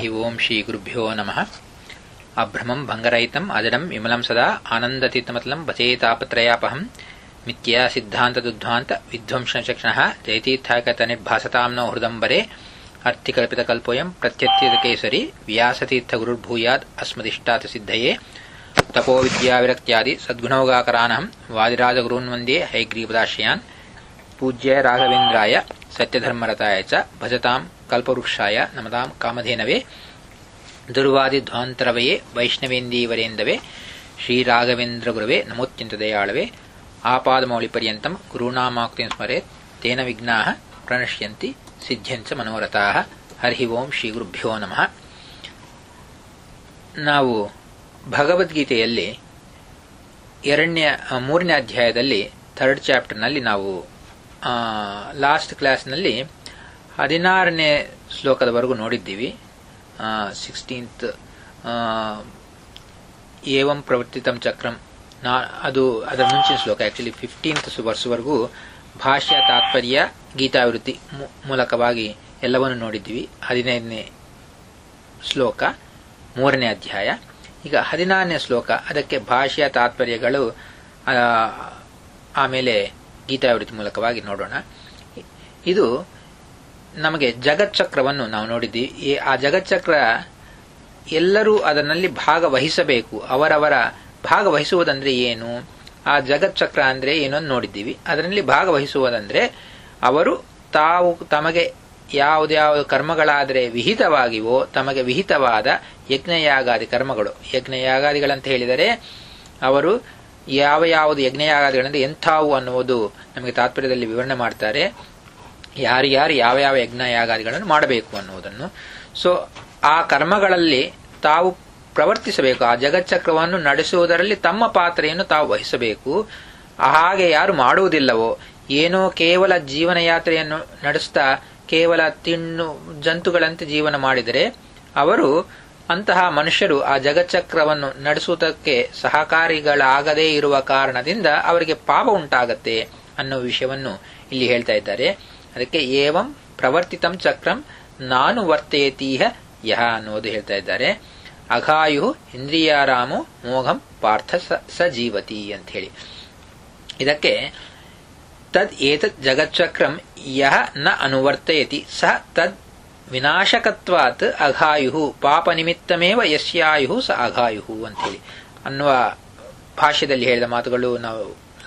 हरिः ओम् श्रीगुरुभ्यो नमः अभ्रमम् भङ्गरहितम् अजडम् विमलम् सदा आनन्दतीर्थमतलम् भजेतापत्रयापहम् मिथ्या सिद्धान्तदुद्ध्वान्त विध्वंसचक्षणः जयतीर्थाकतनिर्भासताम् नो हृदम्बरे अर्थिकल्पितकल्पोऽयम् प्रत्यत्यकेसरि व्यासतीर्थगुरुर्भूयात् अस्मदिष्टात् सिद्धये तपोविद्याविरक्त्यादि सद्गुणोगाकरानहम् वादिराजगुरून् वन्दे हैग्रीपदाश्रयान् पूज्य राघवेन्द्राय सत्यधर्मरताय च भजताम् कल्पवृक्षाय नमताम् कामधेनवे ದುರ್ವಾದಿಧ್ವಾಂತರವಯೇ ವೈಷ್ಣವೇಂದೀವರೇಂದವೇ ಶ್ರೀರಾಘವೇಂದ್ರಗುರವೇ ನಮೋತ್ಯಂತದಯಾಳವೇ ಆಪಾದಮೌಳಿಪರ್ಯಂತಂ ಗುರುಣಾಮಾಕ್ತಿಂ ಸ್ಮರೇತ್ ತೇನ ವಿಘ್ನಾಃ ಪ್ರಣಶ್ಯಂತಿ ಸಿದ್ಧ್ಯಂಚ ಮನೋರಥಾಃ ಹರಿ ಓಂ ಶ್ರೀಗುರುಭ್ಯೋ ನಮಃ ನಾವು ಭಗವದ್ಗೀತೆಯಲ್ಲಿ ಎರಡನೇ ಮೂರನೇ ಅಧ್ಯಾಯದಲ್ಲಿ ಥರ್ಡ್ ಚಾಪ್ಟರ್ನಲ್ಲಿ ನಾವು ಲಾಸ್ಟ್ ಕ್ಲಾಸ್ನಲ್ಲಿ ಹದಿನಾರನೇ ಶ್ಲೋಕದವರೆಗೂ ನೋಡಿದ್ದೀವಿ ಸಿಕ್ಸ್ಟೀನ್ತ್ ಏವಂ ಪ್ರವರ್ತಿತಂ ಚಕ್ರಂ ನಾ ಅದು ಅದರ ಮುಂಚಿನ ಶ್ಲೋಕ ಆಕ್ಚುಲಿ ಫಿಫ್ಟೀನ್ತ್ ವರ್ಸ್ವರೆಗೂ ಭಾಷ್ಯ ತಾತ್ಪರ್ಯ ಗೀತಾವೃತ್ತಿ ಮೂಲಕವಾಗಿ ಎಲ್ಲವನ್ನು ನೋಡಿದ್ದೀವಿ ಹದಿನೈದನೇ ಶ್ಲೋಕ ಮೂರನೇ ಅಧ್ಯಾಯ ಈಗ ಹದಿನಾರನೇ ಶ್ಲೋಕ ಅದಕ್ಕೆ ಭಾಷ್ಯ ತಾತ್ಪರ್ಯಗಳು ಆಮೇಲೆ ಗೀತಾವೃತ್ತಿ ಮೂಲಕವಾಗಿ ನೋಡೋಣ ಇದು ನಮಗೆ ಜಗಚ್ಚಕ್ರವನ್ನು ನಾವು ನೋಡಿದ್ದೀವಿ ಆ ಜಗಚ್ಚಕ್ರ ಎಲ್ಲರೂ ಅದರಲ್ಲಿ ಭಾಗವಹಿಸಬೇಕು ಅವರವರ ಭಾಗವಹಿಸುವುದಂದ್ರೆ ಏನು ಆ ಜಗಚ್ಚಕ್ರ ಅಂದ್ರೆ ಏನು ಅಂತ ನೋಡಿದ್ದೀವಿ ಅದರಲ್ಲಿ ಭಾಗವಹಿಸುವುದಂದ್ರೆ ಅವರು ತಾವು ತಮಗೆ ಯಾವುದ್ಯಾವ ಕರ್ಮಗಳಾದರೆ ವಿಹಿತವಾಗಿವೋ ತಮಗೆ ವಿಹಿತವಾದ ಯಜ್ಞಯಾಗಾದಿ ಕರ್ಮಗಳು ಯಜ್ಞಯಾಗಾದಿಗಳಂತ ಹೇಳಿದರೆ ಅವರು ಯಾವ ಯಾವುದು ಯಜ್ಞಯಾಗಾದಿಗಳಂದ್ರೆ ಎಂಥವು ಅನ್ನುವುದು ನಮಗೆ ತಾತ್ಪರ್ಯದಲ್ಲಿ ವಿವರಣೆ ಮಾಡ್ತಾರೆ ಯಾರ್ಯಾರು ಯಾವ ಯಾವ ಯಜ್ಞ ಯಾಗಾದಿಗಳನ್ನು ಮಾಡಬೇಕು ಅನ್ನುವುದನ್ನು ಸೊ ಆ ಕರ್ಮಗಳಲ್ಲಿ ತಾವು ಪ್ರವರ್ತಿಸಬೇಕು ಆ ಜಗಚ್ಚಕ್ರವನ್ನು ನಡೆಸುವುದರಲ್ಲಿ ತಮ್ಮ ಪಾತ್ರೆಯನ್ನು ತಾವು ವಹಿಸಬೇಕು ಹಾಗೆ ಯಾರು ಮಾಡುವುದಿಲ್ಲವೋ ಏನೋ ಕೇವಲ ಜೀವನ ಯಾತ್ರೆಯನ್ನು ನಡೆಸ್ತಾ ಕೇವಲ ತಿನ್ನು ಜಂತುಗಳಂತೆ ಜೀವನ ಮಾಡಿದರೆ ಅವರು ಅಂತಹ ಮನುಷ್ಯರು ಆ ಜಗಚ್ಚಕ್ರವನ್ನು ನಡೆಸುವುದಕ್ಕೆ ಸಹಕಾರಿಗಳಾಗದೇ ಇರುವ ಕಾರಣದಿಂದ ಅವರಿಗೆ ಪಾಪ ಉಂಟಾಗತ್ತೆ ಅನ್ನೋ ವಿಷಯವನ್ನು ಇಲ್ಲಿ ಹೇಳ್ತಾ ಇದ್ದಾರೆ ಅದಕ್ಕೆ ಏವಂ ಪ್ರವರ್ತಿತಂ ಚಕ್ರಂ ನಾನು ವರ್ತಯತೀಹ ಯಹ ಅನ್ನೋದು ಹೇಳ್ತಾ ಇದ್ದಾರೆ ಅಘಾಯು ಇಂದ್ರಿಯಾರಾಮು ಮೋಘಂ ಪಾರ್ಥ ಸ ಜೀವತಿ ಅಂತ ಹೇಳಿ ಇದಕ್ಕೆ ತದ್ ಏತತ್ ಜಗಚ್ಚಕ್ರಂ ಯಹ ನ ಅನುವರ್ತಯತಿ ಸಹ ತದ್ ವಿನಾಶಕತ್ವಾತ್ ಅಘಾಯು ಪಾಪ ನಿಮಿತ್ತಮೇವ ಯಸ್ಯಾಯು ಸ ಅಘಾಯು ಅಂತ ಹೇಳಿ ಅನ್ನುವ ಭಾಷ್ಯದಲ್ಲಿ ಹೇಳಿದ ಮಾತುಗಳು ನಾವು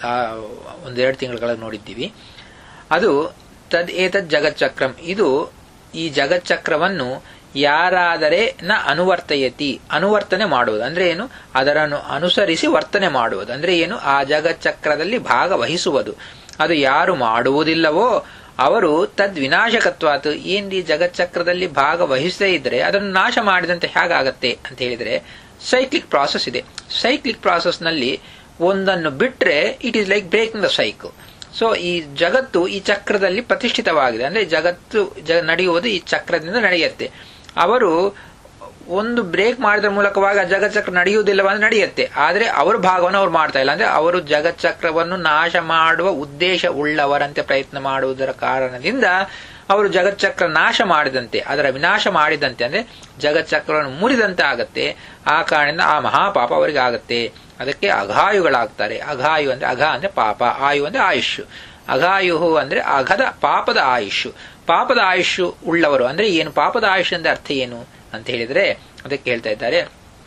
ಒಂದೆರಡು ತಿಂಗಳ ನೋಡಿದ್ದೀವಿ ಅದು ತದ್ ಏತದ್ ಜಗಚ್ಚಕ್ರಂ ಇದು ಈ ಜಗಚ್ಚಕ್ರವನ್ನು ಯಾರಾದರೆ ನ ಅನುವರ್ತಯತಿ ಅನುವರ್ತನೆ ಮಾಡುವುದು ಅಂದ್ರೆ ಏನು ಅದರನ್ನು ಅನುಸರಿಸಿ ವರ್ತನೆ ಮಾಡುವುದು ಅಂದ್ರೆ ಏನು ಆ ಜಗಚ್ಚಕ್ರದಲ್ಲಿ ಭಾಗವಹಿಸುವುದು ಅದು ಯಾರು ಮಾಡುವುದಿಲ್ಲವೋ ಅವರು ತದ್ ವಿನಾಶಕತ್ವಾತ್ ಏನ್ ಈ ಜಗಚ್ಚಕ್ರದಲ್ಲಿ ಭಾಗವಹಿಸದೇ ಇದ್ರೆ ಅದನ್ನು ನಾಶ ಮಾಡಿದಂತೆ ಹೇಗಾಗತ್ತೆ ಅಂತ ಹೇಳಿದ್ರೆ ಸೈಕ್ಲಿಕ್ ಪ್ರಾಸೆಸ್ ಇದೆ ಸೈಕ್ಲಿಕ್ ಪ್ರಾಸೆಸ್ನಲ್ಲಿ ಒಂದನ್ನು ಬಿಟ್ರೆ it is like breaking the cycle so ಈ ಜಗತ್ತು ಈ ಚಕ್ರದಲ್ಲಿ ಪ್ರತಿಷ್ಠಿತವಾಗಿದೆ ಅಂದ್ರೆ ಜಗತ್ತು ನಡೆಯುವುದು ಈ ಚಕ್ರದಿಂದ ನಡೆಯುತ್ತೆ ಅವರು ಒಂದು ಬ್ರೇಕ್ ಮಾಡಿದ್ರ ಮೂಲಕವಾಗಿ ಆ ಜಗಚ್ಚಕ್ರ ನಡೆಯುವುದಿಲ್ಲವ ಅಂದ್ರೆ ನಡೆಯುತ್ತೆ ಆದರೆ ಅವರ ಭಾಗವನ್ನು ಅವ್ರು ಮಾಡ್ತಾ ಇಲ್ಲ ಅಂದ್ರೆ ಅವರು ಜಗಚ್ಚಕ್ರವನ್ನು ನಾಶ ಮಾಡುವ ಉದ್ದೇಶ ಉಳ್ಳವರಂತೆ ಪ್ರಯತ್ನ ಮಾಡುವುದರ ಕಾರಣದಿಂದ ಅವರು ಜಗಚ್ಚಕ್ರ ನಾಶ ಮಾಡಿದಂತೆ ಅದರ ವಿನಾಶ ಮಾಡಿದಂತೆ ಅಂದ್ರೆ ಜಗಚ್ಚಕ್ರವನ್ನು ಮುರಿದಂತೆ ಆಗತ್ತೆ ಆ ಕಾರಣದಿಂದ ಆ ಮಹಾಪಾಪ ಅವರಿಗೆ ಆಗತ್ತೆ ಅದಕ್ಕೆ ಅಘಾಯುಗಳಾಗ್ತಾರೆ ಅಘಾಯು ಅಂದ್ರೆ ಅಘ ಅಂದ್ರೆ ಪಾಪ ಆಯು ಅಂದ್ರೆ ಆಯುಷ್ ಅಘಾಯು ಅಂದ್ರೆ ಅಘದ ಪಾಪದ ಆಯುಷ್ ಪಾಪದ ಆಯುಷ್ ಉಳ್ಳವರು ಅಂದ್ರೆ ಏನು ಪಾಪದ ಆಯುಷ್ ಅಂದ್ರೆ ಅರ್ಥ ಏನು ಅಂತ ಹೇಳಿದ್ರೆ ಅದಕ್ಕೆ ಹೇಳ್ತಾ ಇದ್ದಾರೆ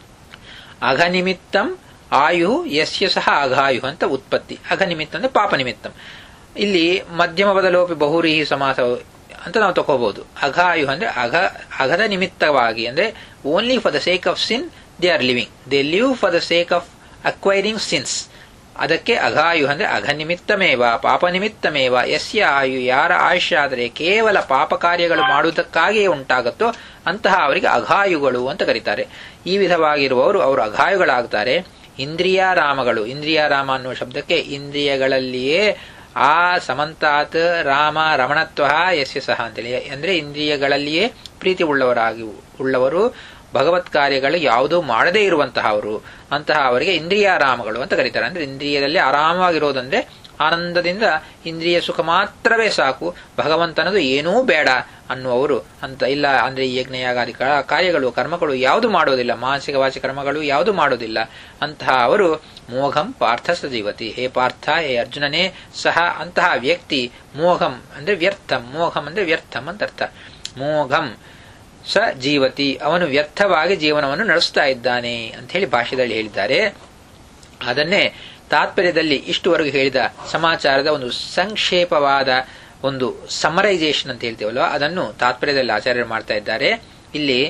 ಅಘನಿಮಿತ್ತಂ ಆಯು ಯಸ್ಯ ಸಹ ಅಘಾಯು ಅಂತ ಉತ್ಪತ್ತಿ ಅಘನಿಮಿತ್ತ ಅಂದ್ರೆ ಪಾಪ ನಿಮಿತ್ತಂ ಇಲ್ಲಿ ಮಧ್ಯಮ ಬದಲೋಪಿ ಬಹುರೀಹಿ ಸಮಾಸ ಅಂತ ನಾವು ತಗೋಬಹುದು ಅಘಾಯು ಅಂದ್ರೆ ಅಘ ಅಘದ ನಿಮಿತ್ತವಾಗಿ ಅಂದ್ರೆ only for the sake of sin they are living they live for the sake of acquiring sins ಅದಕ್ಕೆ ಅಘಾಯು ಅಂದ್ರೆ ಅಘನಿಮಿತ್ತಮೇವ ಪಾಪ ನಿಮಿತ್ತಮೇವ ಯಸ್ಯ ಆಯು ಯಾರ ಆಯುಷ್ಯ ಆದರೆ ಕೇವಲ ಪಾಪ ಕಾರ್ಯಗಳು ಮಾಡುವುದಕ್ಕಾಗಿಯೇ ಉಂಟಾಗುತ್ತೋ ಅಂತಹ ಅವರಿಗೆ ಅಘಾಯುಗಳು ಅಂತ ಕರೀತಾರೆ ಈ ವಿಧವಾಗಿರುವವರು ಅವರು ಅಘಾಯುಗಳಾಗ್ತಾರೆ ಇಂದ್ರಿಯಾರಾಮಗಳು ಇಂದ್ರಿಯಾರಾಮ ಅನ್ನುವ ಶಬ್ದಕ್ಕೆ ಇಂದ್ರಿಯಗಳಲ್ಲಿಯೇ ಆ ಸಮಂತಾತ್ ರಾಮ ರಮಣತ್ವ ಯಸ್ಯ ಸಹ ಅಂತೇಳಿ ಅಂದ್ರೆ ಇಂದ್ರಿಯಗಳಲ್ಲಿಯೇ ಪ್ರೀತಿ ಉಳ್ಳವರಾಗಿ ಉಳ್ಳವರು ಭಗವತ್ ಕಾರ್ಯಗಳು ಯಾವುದೂ ಮಾಡದೇ ಇರುವಂತಹವರು ಅಂತಹ ಅವರಿಗೆ ಇಂದ್ರಿಯಾರಾಮಗಳು ಅಂತ ಕರೀತಾರೆ ಅಂದ್ರೆ ಇಂದ್ರಿಯದಲ್ಲಿ ಆರಾಮವಾಗಿರೋದಂದ್ರೆ ಆನಂದದಿಂದ ಇಂದ್ರಿಯ ಸುಖ ಮಾತ್ರವೇ ಸಾಕು ಭಗವಂತನದು ಏನೂ ಬೇಡ ಅನ್ನುವರು ಅಂತ ಇಲ್ಲ ಅಂದ್ರೆ ಈ ಯಜ್ಞಯಾಗಾದಿ ಕ- ಕಾರ್ಯಗಳು ಕರ್ಮಗಳು ಯಾವುದು ಮಾಡೋದಿಲ್ಲ ಮಾನಸಿಕ ವಾಚಿಕ ಕರ್ಮಗಳು ಯಾವುದು ಮಾಡೋದಿಲ್ಲ ಅಂತಹ ಅವರು ಮೋಘಂ ಪಾರ್ಥ ಸ ಜೀವತಿ ಹೇ ಪಾರ್ಥ ಹೇ ಅರ್ಜುನನೇ ಸಹ ಅಂತಹ ವ್ಯಕ್ತಿ ಮೋಘಂ ಅಂದ್ರೆ ವ್ಯರ್ಥಂ ಮೋಘಂ ಅಂದ್ರೆ ವ್ಯರ್ಥಂ ಅಂತ ಅರ್ಥ ಮೋಘಂ ಸ ಜೀವತಿ ಅವನು ವ್ಯರ್ಥವಾಗಿ ಜೀವನವನ್ನು ನಡೆಸ್ತಾ ಇದ್ದಾನೆ ಅಂತ ಹೇಳಿ ಭಾಷೆದಲ್ಲಿ ಹೇಳಿದ್ದಾರೆ ಅದನ್ನೇ ತಾತ್ಪರ್ಯದಲ್ಲಿ ಇಷ್ಟುವರೆಗೂ ಹೇಳಿದ ಸಮಾಚಾರದ ಒಂದು ಸಂಕ್ಷೇಪವಾದ ಒಂದು ಸಮರೈಸೇಷನ್ ಅಂತ ಹೇಳ್ತೀವಲ್ವ ಅದನ್ನು ತಾತ್ಪರ್ಯದಲ್ಲಿ ಆಚಾರ್ಯರು ಮಾಡ್ತಾ ಇದ್ದಾರೆ ಇಲ್ಲಿ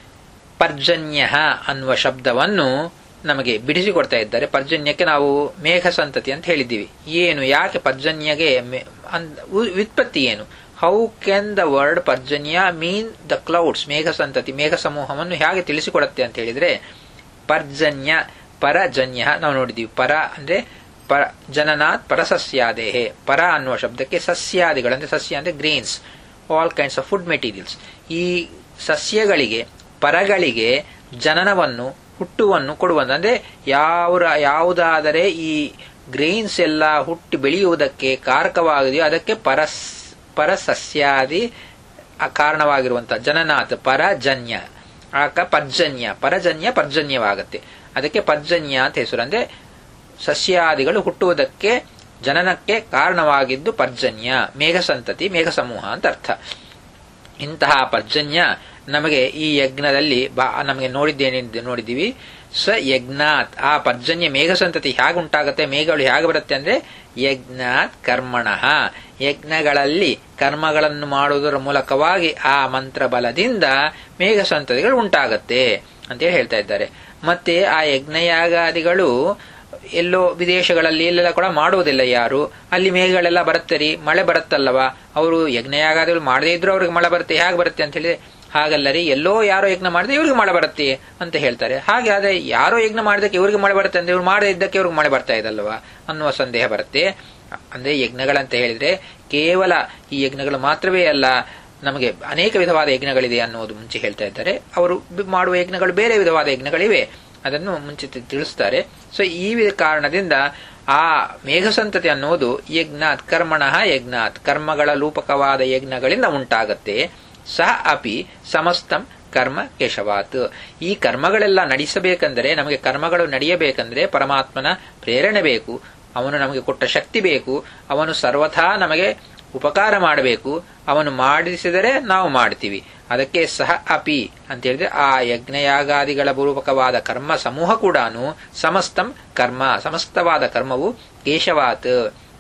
ಪರ್ಜನ್ಯ ಅನ್ನುವ ಶಬ್ದವನ್ನು ನಮಗೆ ಬಿಡಿಸಿಕೊಡ್ತಾ ಇದ್ದಾರೆ ಪರ್ಜನ್ಯಕ್ಕೆ ನಾವು ಮೇಘ ಸಂತತಿ ಅಂತ ಹೇಳಿದ್ದೀವಿ ಏನು ಯಾಕೆ ಪರ್ಜನ್ಯಗೆ ಮೆ- ಅನ್- ಉ- ವ್ಯುತ್ಪತ್ತಿ ಏನು ಹೌ ಕ್ಯಾನ್ ದ ವರ್ಡ್ ಪರ್ಜನ್ಯ ಮೀನ್ ದ ಕ್ಲೌಡ್ಸ್ ಮೇಘ ಸಂತತಿ ಮೇಘ ಸಮೂಹವನ್ನು ಹೇಗೆ ತಿಳಿಸಿಕೊಡುತ್ತೆ ಅಂತ ಹೇಳಿದ್ರೆ ಪರ್ಜನ್ಯ ಪರಜನ್ಯ ನಾವು ನೋಡಿದೀವಿ ಪರ ಅಂದ್ರೆ ಪರ ಜನನಾತ್ ಪರಸಸ್ಯಾದೇಹೆ ಪರ ಅನ್ನುವ ಶಬ್ದಕ್ಕೆ ಸಸ್ಯಾದಿಗಳಂದ್ರೆ ಸಸ್ಯ ಅಂದ್ರೆ greens all kinds of food materials ಈ ಸಸ್ಯಗಳಿಗೆ ಪರಗಳಿಗೆ ಜನನವನ್ನು ಹುಟ್ಟುವನ್ನು ಕೊಡುವಂತ ಅಂದ್ರೆ ಯಾವ ಯಾವುದಾದರೆ ಈ ಗ್ರೈನ್ಸ್ ಎಲ್ಲ ಹುಟ್ಟಿ ಬೆಳೆಯುವುದಕ್ಕೆ ಕಾರಕವಾಗಿದೆಯೋ ಅದಕ್ಕೆ ಪರಸ್ ಪರಸಸ್ಯಾದಿ ಆ ಕಾರಣವಾಗಿರುವಂತಹ ಜನನಾಥ ಪರಜನ್ಯ ಆಕ ಪರ್ಜನ್ಯ ಪರಜನ್ಯ ಪರ್ಜನ್ಯವಾಗತ್ತೆ ಅದಕ್ಕೆ ಪರ್ಜನ್ಯ ಅಂತ ಹೆಸರು ಅಂದ್ರೆ ಸಸ್ಯಾದಿಗಳು ಹುಟ್ಟುವುದಕ್ಕೆ ಜನನಕ್ಕೆ ಕಾರಣವಾಗಿದ್ದು ಪರ್ಜನ್ಯ ಮೇಘ ಸಂತತಿ ಮೇಘ ಸಮೂಹ ಅಂತ ಅರ್ಥ ಇಂತಹ ಪರ್ಜನ್ಯ ನಮಗೆ ಈ ಯಜ್ಞದಲ್ಲಿ ಬಾ ನಮಗೆ ನೋಡಿದ್ದೇನೆ ನೋಡಿದ್ದೀವಿ ಸ ಯಜ್ಞಾತ್ ಆ ಪರ್ಜನ್ಯ ಮೇಘ ಸಂತತಿ ಹೇಗೆ ಉಂಟಾಗುತ್ತೆ ಮೇಘಗಳು ಹೇಗೆ ಬರುತ್ತೆ ಅಂದ್ರೆ ಯಜ್ಞಾತ್ ಕರ್ಮಣಃ ಯಜ್ಞಗಳಲ್ಲಿ ಕರ್ಮಗಳನ್ನು ಮಾಡುವುದರ ಮೂಲಕವಾಗಿ ಆ ಮಂತ್ರ ಬಲದಿಂದ ಮೇಘ ಸಂತತಿಗಳು ಉಂಟಾಗತ್ತೆ ಅಂತೇಳಿ ಹೇಳ್ತಾ ಇದ್ದಾರೆ ಮತ್ತೆ ಆ ಯಜ್ಞಯಾಗಾದಿಗಳು ಎಲ್ಲೋ ವಿದೇಶಗಳಲ್ಲಿ ಇಲ್ಲೆಲ್ಲ ಕೂಡ ಮಾಡುವುದಿಲ್ಲ ಯಾರು ಅಲ್ಲಿ ಮೇಘಗಳೆಲ್ಲ ಬರುತ್ತೆ ರೀ ಮಳೆ ಬರುತ್ತಲ್ಲವ ಅವರು ಯಜ್ಞಯಾಗಾದಿಗಳು ಮಾಡದೇ ಇದ್ರು ಅವ್ರಿಗೆ ಮಳೆ ಬರುತ್ತೆ ಹೇಗೆ ಬರುತ್ತೆ ಅಂತ ಹೇಳಿದ್ರೆ ಹಾಗಲ್ಲ ರೀ ಎಲ್ಲೋ ಯಾರೋ ಯಜ್ಞ ಮಾಡಿದ್ರೆ ಇವ್ರಿಗೆ ಮಳೆ ಬರುತ್ತೆ ಅಂತ ಹೇಳ್ತಾರೆ ಹಾಗೆ ಆದ್ರೆ ಯಾರೋ ಯಜ್ಞ ಮಾಡಿದಕ್ಕೆ ಇವ್ರಿಗೆ ಮಳೆ ಬರುತ್ತೆ ಅಂದ್ರೆ ಇವ್ರು ಮಾಡದೇ ಇದ್ದಕ್ಕೆ ಇವ್ರಿಗೆ ಮಳೆ ಬರ್ತಾ ಇದಲ್ವಾ ಅನ್ನುವ ಸಂದೇಹ ಬರುತ್ತೆ ಅಂದ್ರೆ ಯಜ್ಞಗಳಂತ ಹೇಳಿದ್ರೆ ಕೇವಲ ಈ ಯಜ್ಞಗಳು ಮಾತ್ರವೇ ಅಲ್ಲ ನಮಗೆ ಅನೇಕ ವಿಧವಾದ ಯಜ್ಞಗಳಿದೆ ಅನ್ನೋದು ಮುಂಚೆ ಹೇಳ್ತಾ ಇದ್ದಾರೆ ಅವರು ಮಾಡುವ ಯಜ್ಞಗಳು ಬೇರೆ ವಿಧವಾದ ಯಜ್ಞಗಳಿವೆ ಅದನ್ನು ಮುಂಚೆ ತಿ- ತಿಳಿಸ್ತಾರೆ ಸೊ ಈ ವಿ- ಕಾರಣದಿಂದ ಆ ಮೇಘಸಂತತಿ ಅನ್ನೋದು ಯಜ್ಞಾತ್ ಕರ್ಮಣಃ ಯಜ್ಞಾತ್ ಕರ್ಮಗಳ ರೂಪಕವಾದ ಯಜ್ಞಗಳಿಂದ ಉಂಟಾಗತ್ತೆ ಸಹ ಅಪಿ ಸಮಸ್ತಂ ಕರ್ಮ ಕೇಶವಾತ್ ಈ ಕರ್ಮಗಳೆಲ್ಲ ನಡೆಸಬೇಕಂದ್ರೆ ನಮಗೆ ಕರ್ಮಗಳು ನಡೆಯಬೇಕಂದ್ರೆ ಪರಮಾತ್ಮನ ಪ್ರೇರಣೆ ಬೇಕು ಅವನು ನಮಗೆ ಕೊಟ್ಟ ಶಕ್ತಿ ಬೇಕು ಅವನು ಸರ್ವಥಾ ನಮಗೆ ಉಪಕಾರ ಮಾಡಬೇಕು ಅವನು ಮಾಡಿಸಿದರೆ ನಾವು ಮಾಡ್ತೀವಿ ಅದಕ್ಕೆ ಸಹ ಅಪಿ ಅಂತ ಹೇಳಿದ್ರೆ ಆ ಯಜ್ಞಯಾಗಾದಿಗಳ ಪೂರ್ವಕವಾದ ಕರ್ಮ ಸಮೂಹ ಕೂಡ ಸಮಸ್ತಂ ಕರ್ಮ ಸಮಸ್ತವಾದ ಕರ್ಮವು ಕೇಶವಾತ್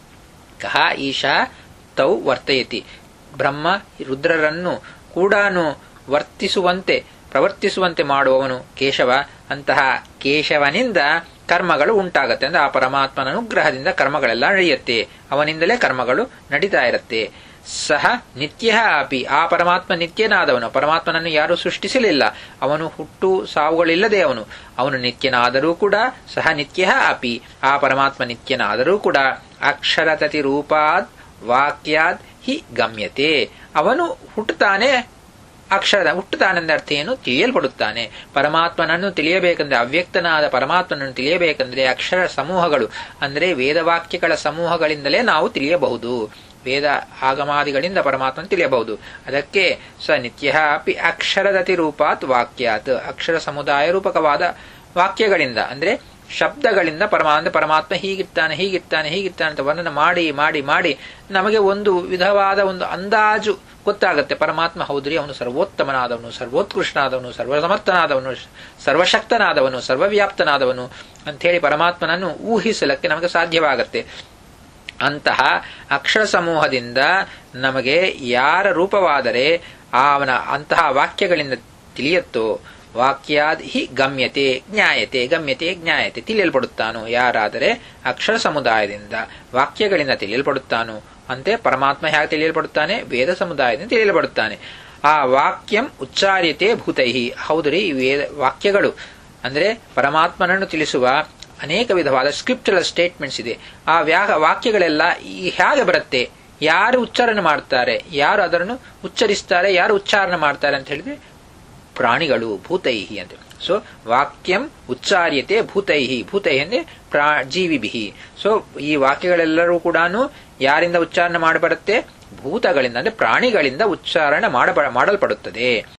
ಕಹ ಈಶಾ ತೌ ವರ್ತಯತಿ ಬ್ರಹ್ಮ ರುದ್ರರನ್ನು ಕೂಡ ವರ್ತಿಸುವಂತೆ ಪ್ರವರ್ತಿಸುವಂತೆ ಮಾಡುವವನು ಕೇಶವ ಅಂತಹ ಕೇಶವನಿಂದ ಕರ್ಮಗಳು ಉಂಟಾಗತ್ತೆ ಅಂದ್ರೆ ಆ ಪರಮಾತ್ಮನ ಅನುಗ್ರಹದಿಂದ ಕರ್ಮಗಳೆಲ್ಲ ನಡೆಯುತ್ತೆ ಅವನಿಂದಲೇ ಕರ್ಮಗಳು ನಡೀತಾ ಇರುತ್ತೆ ಸಹ ನಿತ್ಯ ಅಪಿ ಆ ಪರಮಾತ್ಮ ನಿತ್ಯನಾದವನು ಪರಮಾತ್ಮನನ್ನು ಯಾರೂ ಸೃಷ್ಟಿಸಲಿಲ್ಲ ಅವನು ಹುಟ್ಟು ಸಾವುಗಳಿಲ್ಲದೆ ಅವನು ಅವನು ನಿತ್ಯನಾದರೂ ಕೂಡ ಸಹ ನಿತ್ಯ ಅಪಿ ಆ ಪರಮಾತ್ಮ ನಿತ್ಯನಾದರೂ ಕೂಡ ಅಕ್ಷರತತಿ ರೂಪಾದ್ ವಾಕ್ಯಾದ್ ಹಿ ಗಮ್ಯತೆ ಅವನು ಹುಟ್ಟುತ್ತಾನೆ ಅಕ್ಷರದ ಹುಟ್ಟುತ್ತಾನೆಂದ ಅರ್ಥ ಏನು ತಿಳಿಯಲ್ಪಡುತ್ತಾನೆ ಪರಮಾತ್ಮನನ್ನು ತಿಳಿಯಬೇಕಂದ್ರೆ ಅವ್ಯಕ್ತನಾದ ಪರಮಾತ್ಮನನ್ನು ತಿಳಿಯಬೇಕಂದ್ರೆ ಅಕ್ಷರ ಸಮೂಹಗಳು ಅಂದ್ರೆ ವೇದವಾಕ್ಯಗಳ ಸಮೂಹಗಳಿಂದಲೇ ನಾವು ತಿಳಿಯಬಹುದು ವೇದ ಆಗಮಾದಿಗಳಿಂದ ಪರಮಾತ್ಮನ ತಿಳಿಯಬಹುದು ಅದಕ್ಕೆ ಸ ನಿತ್ಯ ಅಪಿ ಅಕ್ಷರದತಿ ರೂಪಾತ್ ವಾಕ್ಯಾತ್ ಅಕ್ಷರ ಸಮುದಾಯ ರೂಪಕವಾದ ವಾಕ್ಯಗಳಿಂದ ಅಂದ್ರೆ ಶಬ್ದಗಳಿಂದ ಪರಮಾತ್ಮ ಪರಮಾತ್ಮ ಹೀಗಿರ್ತಾನೆ ಹೀಗಿರ್ತಾನೆ ಹೀಗಿರ್ತಾನೆ ಅಂತ ವರ್ಣನ ಮಾಡಿ ಮಾಡಿ ಮಾಡಿ ನಮಗೆ ಒಂದು ವಿಧವಾದ ಒಂದು ಅಂದಾಜು ಗೊತ್ತಾಗುತ್ತೆ ಪರಮಾತ್ಮ ಹೌದ್ರಿ ಅವನು ಸರ್ವೋತ್ತಮನಾದವನು ಸರ್ವೋತ್ಕೃಷ್ಟನಾದವನು ಸರ್ವಸಮರ್ಥನಾದವನು ಸರ್ವಶಕ್ತನಾದವನು ಸರ್ವವ್ಯಾಪ್ತನಾದವನು ಅಂಥೇಳಿ ಪರಮಾತ್ಮನನ್ನು ಊಹಿಸಲಕ್ಕೆ ನಮಗೆ ಸಾಧ್ಯವಾಗತ್ತೆ ಅಂತಹ ಅಕ್ಷರ ಸಮೂಹದಿಂದ ನಮಗೆ ಯಾರ ರೂಪವಾದರೆ ಅವನ ಅಂತಹ ವಾಕ್ಯಗಳಿಂದ ತಿಳಿಯತ್ತೋ ವಾಕ್ಯಾದ್ ಹಿ ಗಮ್ಯತೆ ಜ್ಞಾಯತೆ ಗಮ್ಯತೆ ಜ್ಞಾಯತೆ ತಿಳಿಯಲ್ಪಡುತ್ತಾನೋ ಯಾರಾದರೆ ಅಕ್ಷರ ಸಮುದಾಯದಿಂದ ವಾಕ್ಯಗಳಿಂದ ತಿಳಿಯಲ್ಪಡುತ್ತಾನೋ ಅಂತೆ ಪರಮಾತ್ಮ ಹೇಗೆ ತಿಳಿಯಲ್ಪಡುತ್ತಾನೆ ವೇದ ಸಮುದಾಯದಿಂದ ತಿಳಿಯಲ್ಪಡುತ್ತಾನೆ ಆ ವಾಕ್ಯಂ ಉಚ್ಚಾರ್ಯತೆ ಭೂತೈಹಿ ಹೌದ್ರಿ ಈ ವೇದ ವಾಕ್ಯಗಳು ಅಂದ್ರೆ ಪರಮಾತ್ಮನನ್ನು ತಿಳಿಸುವ ಅನೇಕ ವಿಧವಾದ ಸ್ಕ್ರಿಪ್ಚರಲ್ ಸ್ಟೇಟ್ಮೆಂಟ್ಸ್ ಇದೆ ಆ ವ್ಯಾ ವಾಕ್ಯಗಳೆಲ್ಲ ಈ ಹೇಗೆ ಬರುತ್ತೆ ಯಾರು ಉಚ್ಚಾರಣೆ ಮಾಡ್ತಾರೆ ಯಾರು ಅದನ್ನು ಉಚ್ಚರಿಸ್ತಾರೆ ಯಾರು ಉಚ್ಚಾರಣೆ ಮಾಡ್ತಾರೆ ಅಂತ ಹೇಳಿದ್ರೆ ಪ್ರಾಣಿಗಳು ಭೂತೈಹಿ ಅಂತ ಸೊ ವಾಕ್ಯಂ ಉಚ್ಚಾರ್ಯತೆ ಭೂತೈಹಿ ಭೂತೈಹಿ ಅಂದ್ರೆ ಪ್ರಾ ಜೀವಿಭಿಹಿ ಸೊ ಈ ವಾಕ್ಯಗಳೆಲ್ಲರೂ ಕೂಡ ಯಾರಿಂದ ಉಚ್ಚಾರಣೆ ಮಾಡಬರುತ್ತೆ ಭೂತಗಳಿಂದ ಅಂದ್ರೆ ಪ್ರಾಣಿಗಳಿಂದ ಉಚ್ಚಾರಣೆ ಮಾಡಲ್ಪಡುತ್ತದೆ